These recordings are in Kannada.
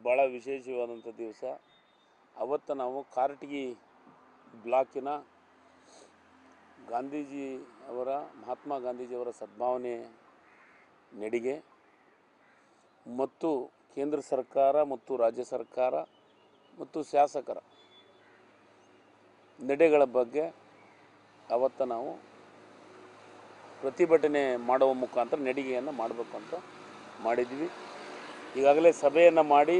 ಭಾಳ ವಿಶೇಷವಾದಂಥ ದಿವಸ ಅವತ್ತು ನಾವು ಕಾರಟಗಿ ಬ್ಲಾಕಿನ ಗಾಂಧೀಜಿ ಅವರ ಮಹಾತ್ಮ ಗಾಂಧೀಜಿಯವರ ಸದ್ಭಾವನೆ ನಡಿಗೆ ಮತ್ತು ಕೇಂದ್ರ ಸರ್ಕಾರ ಮತ್ತು ರಾಜ್ಯ ಸರ್ಕಾರ ಮತ್ತು ಶಾಸಕರ ನಡೆಗಳ ಬಗ್ಗೆ ಅವತ್ತು ನಾವು ಪ್ರತಿಭಟನೆ ಮಾಡುವ ಮುಖಾಂತರ ನಡಿಗೆಯನ್ನು ಮಾಡಬೇಕು ಅಂತ ಮಾಡಿದ್ವಿ ಈಗಾಗಲೇ ಸಭೆಯನ್ನು ಮಾಡಿ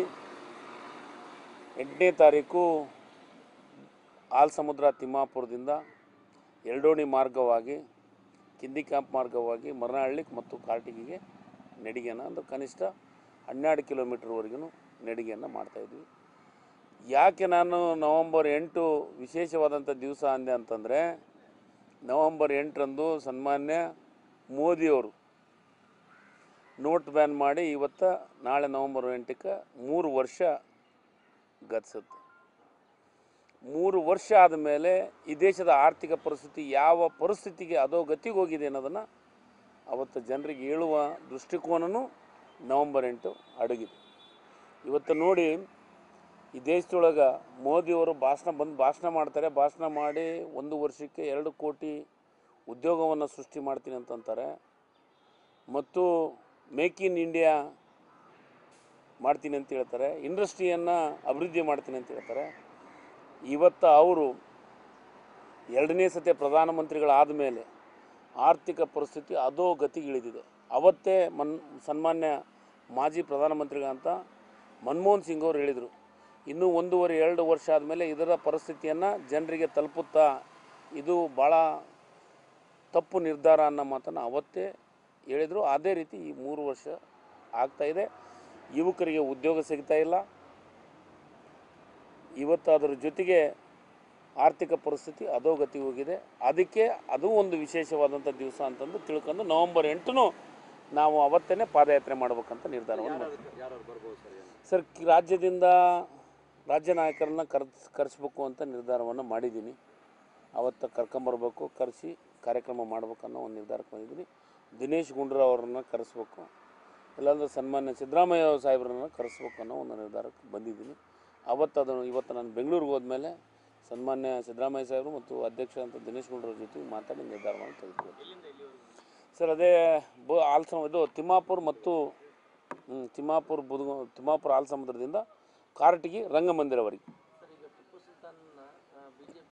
ಎಂಟನೇ ತಾರೀಕು ಆಲ್ ಸಮುದ್ರ ತಿಮ್ಮಾಪುರದಿಂದ ಎರಡೋಣಿ ಮಾರ್ಗವಾಗಿ ಕಿಂದಿ ಕ್ಯಾಂಪ್ ಮಾರ್ಗವಾಗಿ ಮರನಹಳ್ಳಿ ಮತ್ತು ಕಾರ್ಟಿಗಿಗೆ ನಡಿಗೆಯನ್ನು ಅಂದ್ರೆ ಕನಿಷ್ಠ ಹನ್ನೆರಡು ಕಿಲೋಮೀಟ್ರ್ವರೆಗೂ ನಡಿಗೆಯನ್ನು ಮಾಡ್ತಾಯಿದ್ವಿ ಯಾಕೆ ನಾನು ನವಂಬರ್ ಎಂಟು ವಿಶೇಷವಾದಂಥ ದಿವಸ ಅಂದೆ ಅಂತಂದರೆ ನವಂಬರ್ ಎಂಟರಂದು ಸನ್ಮಾನ್ಯ ಮೋದಿಯವರು ನೋಟ್ ಬ್ಯಾನ್ ಮಾಡಿ ಇವತ್ತು ನಾಳೆ ನವಂಬರ್ ಎಂಟಕ್ಕೆ ಮೂರು ವರ್ಷ ಗತಿಸುತ್ತೆ ಮೂರು ವರ್ಷ ಆದಮೇಲೆ ಈ ದೇಶದ ಆರ್ಥಿಕ ಪರಿಸ್ಥಿತಿ ಯಾವ ಪರಿಸ್ಥಿತಿಗೆ ಅದೋ ಗತಿಗೆ ಹೋಗಿದೆ ಅನ್ನೋದನ್ನು ಅವತ್ತು ಜನರಿಗೆ ಹೇಳುವ ದೃಷ್ಟಿಕೋನನೂ ನವಂಬರ್ ಎಂಟು ಅಡಗಿದೆ ಇವತ್ತು ನೋಡಿ ಈ ದೇಶದೊಳಗೆ ಮೋದಿಯವರು ಭಾಷಣ ಬಂದು ಭಾಷಣ ಮಾಡ್ತಾರೆ ಭಾಷಣ ಮಾಡಿ ಒಂದು ವರ್ಷಕ್ಕೆ ಎರಡು ಕೋಟಿ ಉದ್ಯೋಗವನ್ನು ಸೃಷ್ಟಿ ಮಾಡ್ತೀನಿ ಅಂತಂತಾರೆ ಮತ್ತು ಮೇಕ್ ಇನ್ ಇಂಡಿಯಾ ಮಾಡ್ತೀನಿ ಅಂತ ಹೇಳ್ತಾರೆ ಇಂಡಸ್ಟ್ರಿಯನ್ನು ಅಭಿವೃದ್ಧಿ ಮಾಡ್ತೀನಿ ಅಂತ ಹೇಳ್ತಾರೆ ಇವತ್ತು ಅವರು ಎರಡನೇ ಸತಿ ಪ್ರಧಾನಮಂತ್ರಿಗಳಾದ ಮೇಲೆ ಆರ್ಥಿಕ ಪರಿಸ್ಥಿತಿ ಅದೋ ಗತಿಗಿಳಿದಿದೆ ಅವತ್ತೇ ಮನ್ ಸನ್ಮಾನ್ಯ ಮಾಜಿ ಪ್ರಧಾನಮಂತ್ರಿಗಳಂತ ಮನಮೋಹನ್ ಸಿಂಗ್ ಅವರು ಹೇಳಿದರು ಇನ್ನೂ ಒಂದೂವರೆ ಎರಡು ವರ್ಷ ಆದಮೇಲೆ ಇದರ ಪರಿಸ್ಥಿತಿಯನ್ನು ಜನರಿಗೆ ತಲುಪುತ್ತಾ ಇದು ಭಾಳ ತಪ್ಪು ನಿರ್ಧಾರ ಅನ್ನೋ ಮಾತನ್ನು ಅವತ್ತೇ ಹೇಳಿದರು ಅದೇ ರೀತಿ ಈ ಮೂರು ವರ್ಷ ಆಗ್ತಾಯಿದೆ ಯುವಕರಿಗೆ ಉದ್ಯೋಗ ಸಿಗ್ತಾ ಇಲ್ಲ ಇವತ್ತು ಅದರ ಜೊತೆಗೆ ಆರ್ಥಿಕ ಪರಿಸ್ಥಿತಿ ಅಧೋಗತಿ ಹೋಗಿದೆ ಅದಕ್ಕೆ ಅದು ಒಂದು ವಿಶೇಷವಾದಂಥ ದಿವಸ ಅಂತಂದು ತಿಳ್ಕೊಂಡು ನವಂಬರ್ ಎಂಟು ನಾವು ಅವತ್ತೇ ಪಾದಯಾತ್ರೆ ಮಾಡ್ಬೇಕಂತ ನಿರ್ಧಾರವನ್ನು ಮಾಡಿದ್ವಿ. ಯಾರು ಬರ್ಬೋದು ಸರ್ ಏನು ಸರ್ ಕಿ- ರಾಜ್ಯದಿಂದ ರಾಜ್ಯ ನಾಯಕರನ್ನ ಕರ್ಸ್ ಕರೆಸ್ಬೇಕು ಅಂತ ನಿರ್ಧಾರವನ್ನು ಮಾಡಿದ್ದೀನಿ ಅವತ್ತು ಕರ್ಕೊಂಬರ್ಬೇಕು ಕರೆಸಿ ಕಾರ್ಯಕ್ರಮ ಮಾಡ್ಬೇಕು ಅನ್ನೋ ಒಂದು ನಿರ್ಧಾರಕ್ಕೆ ಬಂದಿದ್ದೀನಿ ದಿನೇಶ್ ಗುಂಡೂರಾವ್ ಅವ್ರನ್ನ ಕರೆಸ್ಬೇಕು ಇಲ್ಲಾಂದ್ರೆ ಸನ್ಮಾನ್ಯ ಸಿದ್ದರಾಮಯ್ಯ ಸಾಹೇಬ್ರನ್ನ ಕರೆಸ್ಬೇಕು ಅನ್ನೋ ಒಂದು ನಿರ್ಧಾರಕ್ಕೆ ಬಂದಿದ್ದೀನಿ ಅವತ್ತು ಅದನ್ನು ಇವತ್ತು ನಾನು ಬೆಂಗಳೂರಿಗೆ ಹೋದ್ಮೇಲೆ ಸನ್ಮಾನ್ಯ ಸಿದ್ದರಾಮಯ್ಯ ಸಾಹೇಬರು ಮತ್ತು ಅಧ್ಯಕ್ಷ ಅಂತ ದಿನೇಶ್ ಗುಂಡೂರಾವ್ ಜೊತೆ ಮಾತಾಡಿ ನಿರ್ಧಾರವನ್ನು ತೆಗೆದುಕೊಳ್ಳಿ ಸರ್ ಅದೇ ಬೋ ಆಲ್ಸಮ ಇದು ತಿಮ್ಮಾಪುರ ಮತ್ತು ಹ್ಮ್, ತಿಮ್ಮಾಪುರ ಬುದ್ಗ ತಿಮ್ಮಾಪುರ ಆಲ್ ಸಮುದ್ರದಿಂದ ಕಾರಟಗಿ ರಂಗಮಂದಿರವರೆಗೆ